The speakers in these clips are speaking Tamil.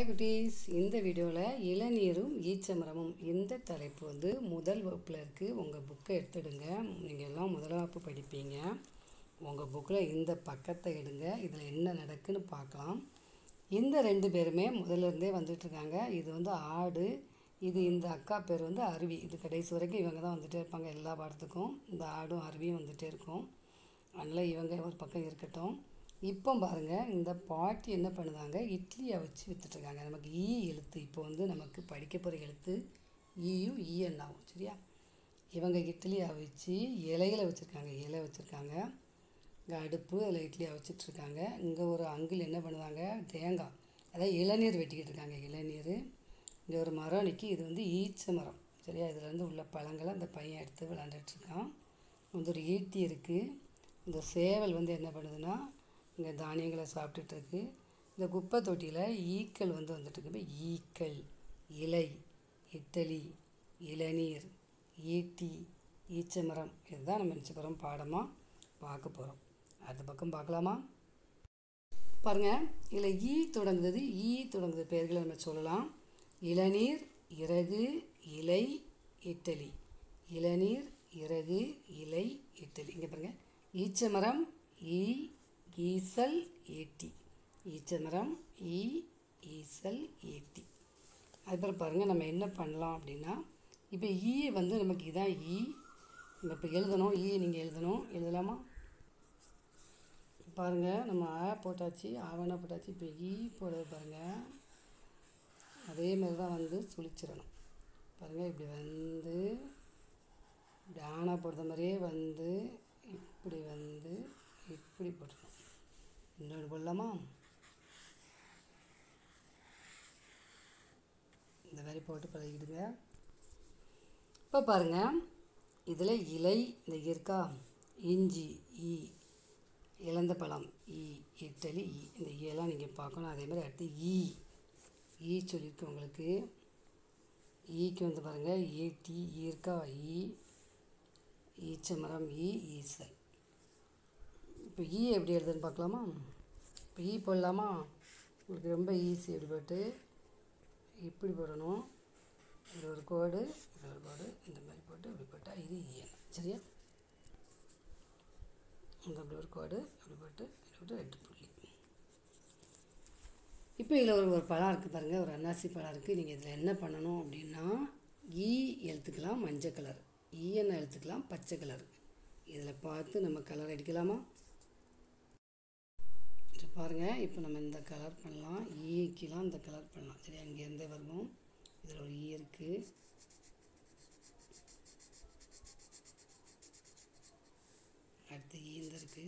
ஹாய் குட்டீஸ் இந்த வீடியோவில் இளநீரும் ஈச்சமரமும் இந்த தலைப்பு வந்து முதல் வகுப்பில் இருக்குது உங்கள் புக்கை எடுத்துடுங்க நீங்கள் எல்லாம் முதல் வகுப்பு படிப்பீங்க உங்கள் புக்கில் இந்த பக்கத்தை எடுங்க இதில் என்ன நடக்குன்னு பார்க்கலாம் இந்த ரெண்டு பேருமே முதல்ல இருந்தே வந்துட்டுருக்காங்க இது வந்து ஆடு இது இந்த அக்கா பேர் வந்து அருவி இது கடைசி வரைக்கும் இவங்க தான் வந்துகிட்டே இருப்பாங்க எல்லா பாடத்துக்கும் இந்த ஆடும் அருவியும் வந்துகிட்டே இருக்கும் அதனால் இவங்க ஒரு பக்கம் இருக்கட்டும் இப்போ பாருங்கள் இந்த பாட்டி என்ன பண்ணுதாங்க இட்லியை வச்சு விற்றுட்ருக்காங்க நமக்கு ஈ எழுத்து இப்போ வந்து நமக்கு படிக்க போகிற எழுத்து ஈயும் ஈஎன் ஆகும் சரியா இவங்க இட்லி அவிச்சு இலைகளை வச்சுருக்காங்க இலை வச்சுருக்காங்க இங்கே அடுப்பு அதில் இட்லி அவிச்சிட்ருக்காங்க இங்கே ஒரு அங்கிள் என்ன பண்ணுவாங்க தேங்காய் அதாவது இளநீர் வெட்டிக்கிட்டு இருக்காங்க இளநீர் இங்கே ஒரு மரம் நிற்கி இது வந்து ஈச்ச மரம் சரியா இதுலேருந்து உள்ள பழங்களை அந்த பையன் எடுத்து விளாண்டுட்ருக்கான் வந்து ஒரு ஈட்டி இருக்குது இந்த சேவல் வந்து என்ன பண்ணுதுன்னா இங்கே தானியங்களை சாப்பிட்டுட்டு இருக்கு இந்த குப்பை தொட்டியில் ஈக்கள் வந்து வந்துட்டு இருக்கு ஈக்கள் இலை இட்டலி இளநீர் ஈட்டி ஈச்சமரம் இதுதான் நம்ம நினச்ச போகிறோம் பாடமாக பார்க்க போகிறோம் அடுத்த பக்கம் பார்க்கலாமா பாருங்கள் இதில் ஈ தொடங்குது ஈ தொடங்குது பெயர்களை நம்ம சொல்லலாம் இளநீர் இறகு இலை இட்டலி இளநீர் இறகு இலை இட்டலி இங்கே பாருங்கள் ஈச்சமரம் ஈ ஈசல் ஈட்டி ஈச்சமரம் ஈ ஈசல் ஈட்டி அதுக்கப்புறம் பாருங்கள் நம்ம என்ன பண்ணலாம் அப்படின்னா இப்போ ஈ வந்து நமக்கு இதான் ஈ நம்ம இப்போ எழுதணும் ஈ நீங்கள் எழுதணும் எழுதலாமா பாருங்கள் நம்ம ஆ போட்டாச்சு ஆவணா போட்டாச்சு இப்போ ஈ போடுறது பாருங்கள் அதே மாதிரி தான் வந்து சுழிச்சிடணும் பாருங்கள் இப்படி வந்து இப்படி ஆனா போடுற மாதிரியே வந்து இப்படி வந்து இப்படி போட்டுருணும் இன்னொரு போடலாமா இந்த மாதிரி போட்டு பழகிடுங்க இப்போ பாருங்கள் இதில் இலை இந்த இருக்கா இஞ்சி ஈ இழந்த பழம் ஈ இட்டலி ஈ இந்த ஈயெல்லாம் நீங்கள் பார்க்கணும் அதே மாதிரி அடுத்து ஈ ஈ சொல்லியிருக்கு உங்களுக்கு ஈக்கு வந்து பாருங்கள் ஈட்டி ஈர்க்கா ஈ ஈச்சமரம் ஈ ஈசல் இப்போ ஈ எப்படி எழுதுன்னு பார்க்கலாமா இப்போ ஈ போடலாமா உங்களுக்கு ரொம்ப ஈஸி எப்படி போட்டு இப்படி போடணும் இப்படி ஒரு கோடு இப்படி ஒரு கோடு இந்த மாதிரி போட்டு இப்படி போட்டால் இது ஈயன் சரியா இந்த அப்படி ஒரு கோடு இப்படி போட்டு இப்படி போட்டு ரெண்டு புள்ளி இப்போ இதில் ஒரு ஒரு பழம் இருக்குது பாருங்கள் ஒரு அன்னாசி பழம் இருக்குது நீங்கள் இதில் என்ன பண்ணணும் அப்படின்னா ஈ எழுத்துக்கலாம் மஞ்சள் கலர் ஈஎன் எழுத்துக்கலாம் பச்சை கலர் இதில் பார்த்து நம்ம கலர் அடிக்கலாமா பாருங்கள் இப்போ நம்ம இந்த கலர் பண்ணலாம் ஈக்கெலாம் இந்த கலர் பண்ணலாம் சரி அங்கேருந்தே வருவோம் இதில் ஒரு ஈ இருக்குது அடுத்து ஈந்த இருக்குது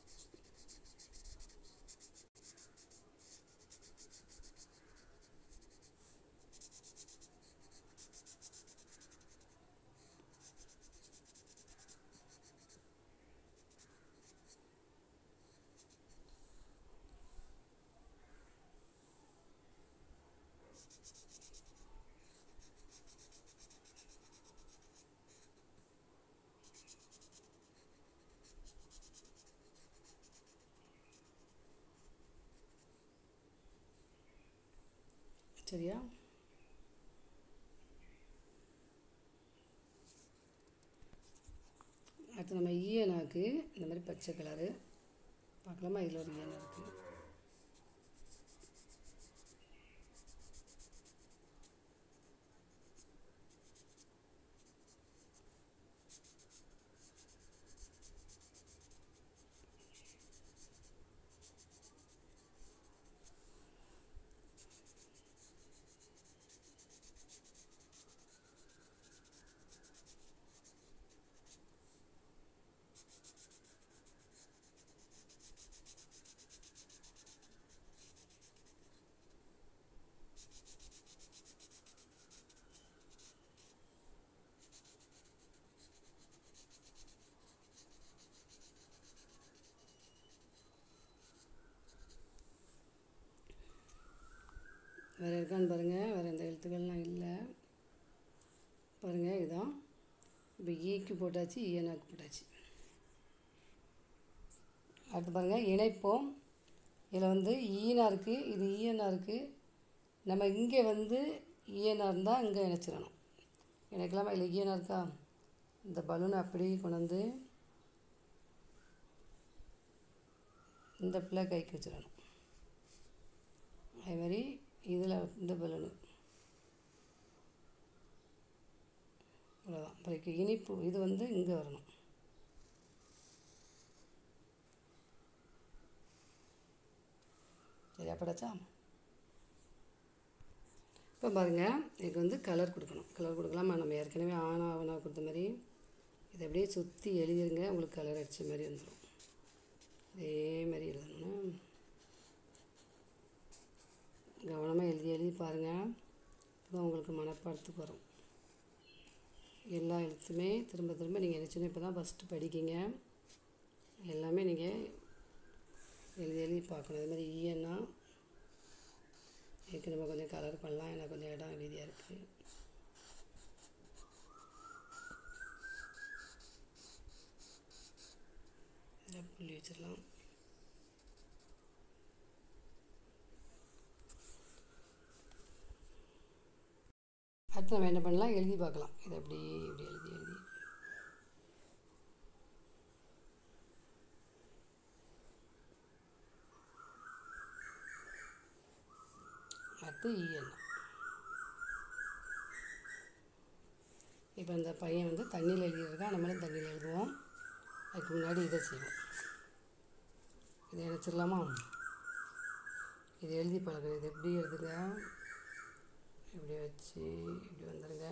சரியா அடுத்து நம்ம ஈயனாக்கு இந்த மாதிரி பச்சை கலரு பார்க்கலாமா இதில் ஒரு ஈயனா இருக்குது வேறு இருக்கான்னு பாருங்கள் வேறு எந்த எழுத்துக்கள்லாம் இல்லை பாருங்கள் இதுதான் இப்போ ஈக்கு போட்டாச்சு ஈயனாக்கு போட்டாச்சு அடுத்து பாருங்கள் இணைப்போம் இதில் வந்து ஈனா இருக்குது இது ஈயனா இருக்குது நம்ம இங்கே வந்து ஈயனாக இருந்தால் இங்கே இணைச்சிடணும் இணைக்கலாமா இல்லை ஈயனாக இருக்கா இந்த பலூனை அப்படியே கொண்டு வந்து இந்த பிள்ளை கைக்கு வச்சிடணும் அதே மாதிரி இதில் இந்த பலூனு அவ்வளோதான் பிறகு இனிப்பு இது வந்து இங்கே வரணும் சரியா படாச்சா இப்போ பாருங்கள் இதுக்கு வந்து கலர் கொடுக்கணும் கலர் கொடுக்கலாமா நம்ம ஏற்கனவே ஆனா ஆவணா கொடுத்த மாதிரி இதை அப்படியே சுற்றி எழுதிருங்க உங்களுக்கு கலர் அடித்த மாதிரி வந்துடும் இதே மாதிரி எழுதணும் கவனமாக எழுதி எழுதி பாருங்கள் இப்போ உங்களுக்கு மனப்பாடத்துக்கு வரும் எல்லா எழுத்துமே திரும்ப திரும்ப நீங்கள் நினச்சினா இப்போ தான் ஃபஸ்ட்டு படிக்கிங்க எல்லாமே நீங்கள் எழுதி எழுதி பார்க்கணும் அது மாதிரி ஈயன்னா இதுக்கு நம்ம கொஞ்சம் கலர் பண்ணலாம் எனக்கு கொஞ்சம் இடம் அமைதியாக இருக்குது இதில் புள்ளி வச்சிடலாம் அடுத்து நம்ம என்ன பண்ணலாம் எழுதி பார்க்கலாம் இதை அப்படி இப்படி எழுதி எழுதி அடுத்து இஎன் இப்போ இந்த பையன் வந்து தண்ணியில் எழுதியிருக்கான் நம்மளும் தண்ணியில் எழுதுவோம் அதுக்கு முன்னாடி இதை செய்வோம் இதை இணைச்சிடலாமா இது எழுதி பழகுறது இது எப்படி எழுதுங்க இப்படி வச்சு இப்படி வந்துடுங்க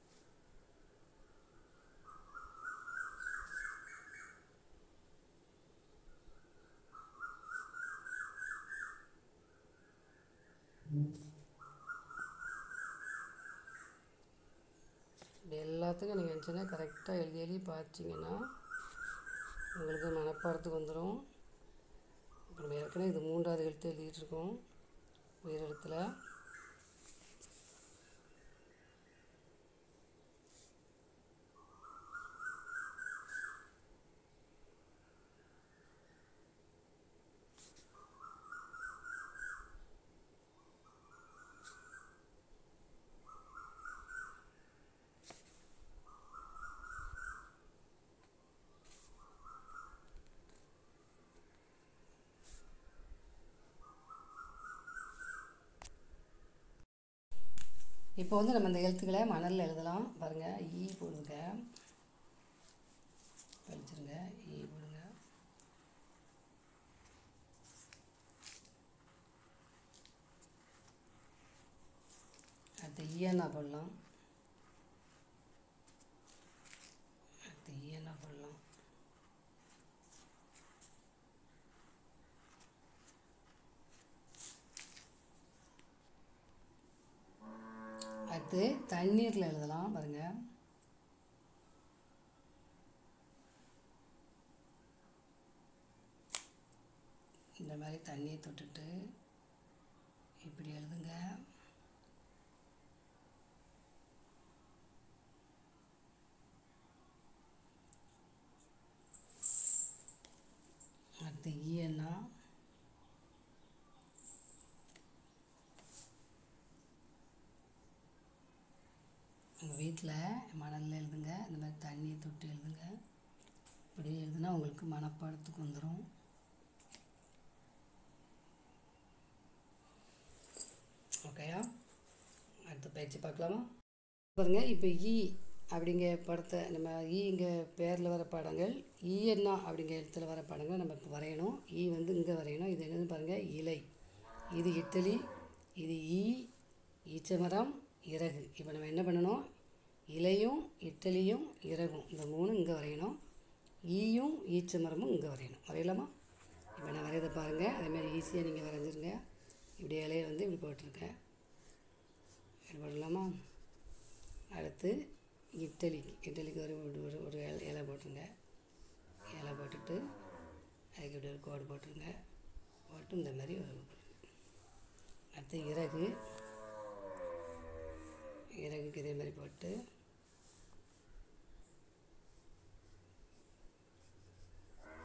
இப்படி எல்லாத்துக்கும் நீங்கள் இருந்துச்சுன்னா கரெக்டாக எழுதி எழுதி பார்த்தீங்கன்னா உங்களுக்கு மனப்பாடத்துக்கு வந்துடும் இப்போ நம்ம ஏற்கனவே இது மூன்றாவது எழுத்து எழுதிட்டு இருக்கோம் உயிரெழுத்தில் இப்போ வந்து நம்ம இந்த எழுத்துக்களை மணலில் எழுதலாம் பாருங்கள் ஈ போடுங்க கழிச்சிருங்க ஈ போடுங்க அடுத்து ஈயனா போடலாம் அடுத்து ஈயனா போடலாம் அடுத்து தண்ணீரில் எழுதலாம் பாருங்கள் இந்த மாதிரி தண்ணியை தொட்டுட்டு இப்படி எழுதுங்க அடுத்து ஈயன்னா உங்கள் வீட்டில் மணலில் எழுதுங்க இந்த மாதிரி தண்ணியை தொட்டு எழுதுங்க இப்படி எழுதுனா உங்களுக்கு மனப்பாடத்துக்கு வந்துடும் ஓகேயா அடுத்த பயிற்சி பார்க்கலாமா பாருங்க இப்போ ஈ அப்படிங்க படத்தை நம்ம ஈங்க பேரில் வர படங்கள் ஈ என்ன அப்படிங்கிற இடத்துல வர படங்கள் நம்ம இப்போ வரையணும் ஈ வந்து இங்கே வரையணும் இது என்னது பாருங்கள் இலை இது இட்டலி இது ஈ ஈச்சமரம் இறகு இப்போ நம்ம என்ன பண்ணணும் இலையும் இட்டலியும் இறகும் இந்த மூணும் இங்கே வரையணும் ஈயும் ஈச்சமரமும் இங்கே வரையணும் வரையலாமா இப்போ நான் வரையதை பாருங்கள் அதேமாதிரி ஈஸியாக நீங்கள் வரைஞ்சிருங்க இப்படி இலையை வந்து இப்படி போட்டிருக்கேன் இப்படி போடலாமா அடுத்து இட்டலிக்கு இட்டலிக்கு ஒரு ஒரு ஒரு ஒரு இலை இலை போட்டுருங்க இலை போட்டுட்டு அதுக்கு இப்படி ஒரு கோடு போட்டுருங்க போட்டு இந்த மாதிரி ஒரு அடுத்து இறகு இறகுக்கு இதே மாதிரி போட்டு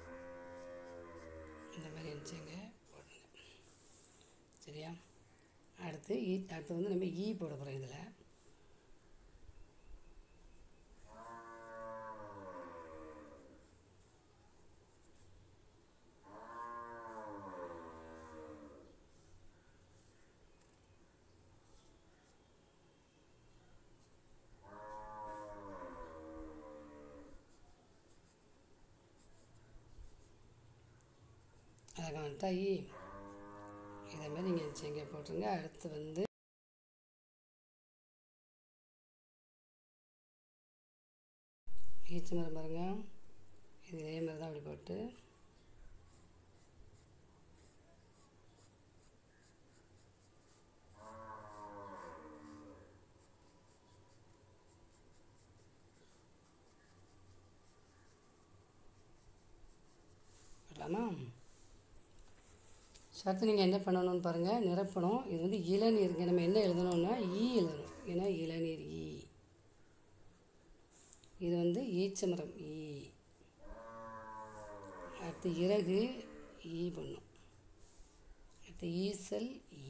இந்த மாதிரி இருந்துச்சுங்க போடுங்க சரியா அடுத்து ஈ அடுத்து வந்து நம்ம ஈ போட போகிறோம் இதில் அழகாக வந்துட்டா ஈ இதே மாதிரி நீங்கள் இங்கே போட்டுருங்க அடுத்து வந்து ஈச்ச மரம் பாருங்க இது இதே மாதிரி தான் அப்படி போட்டு போடலாமா அடுத்து நீங்கள் என்ன பண்ணணும்னு பாருங்கள் நிரப்பணும் இது வந்து இளநீருங்க நம்ம என்ன எழுதணும்னா ஈ எழுதணும் ஏன்னா இளநீர் ஈ இது வந்து ஈச்சமரம் ஈ அடுத்து இறகு ஈ பண்ணும் அடுத்து ஈசல் ஈ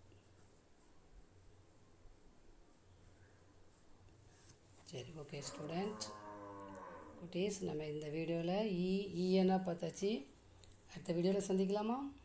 சரி ஓகே ஸ்டூடெண்ட் குட்டீஸ் நம்ம இந்த வீடியோவில் ஈ ஈயனா பார்த்தாச்சு அடுத்த வீடியோவில் சந்திக்கலாமா